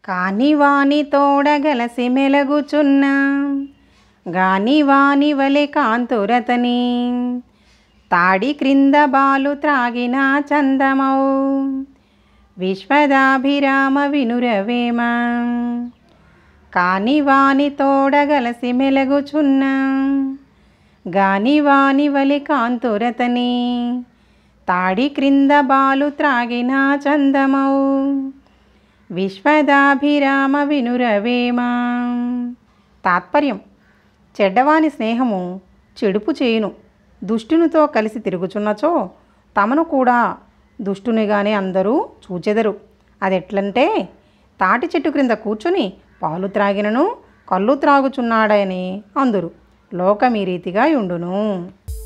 కాని వాని తోడగలసి మెలగుచున్న గాని వాని వలె కాంతురతని తాడి క్రింద బాలు త్రాగిన చందమౌ విశ్వదాభిరామ వినురవేమ కాని వాని తోడగలసి మెలగుచున్న గాని వాని వలి కాంతురతని తాడి క్రింద బాలు త్రాగిన చందమౌ విశ్వదాభిరామ వినురవేమ తాత్పర్యం చెడ్డవాని స్నేహము చెడుపు చేయును దుష్టునితో కలిసి తిరుగుచున్నచో తమను కూడా దుష్టునిగానే అందరూ చూచెదరు అదెట్లంటే తాటి చెట్టు క్రింద కూర్చుని పాలు త్రాగినను కళ్ళు త్రాగుచున్నాడని అందురు లోకం ఈ రీతిగా ఉండును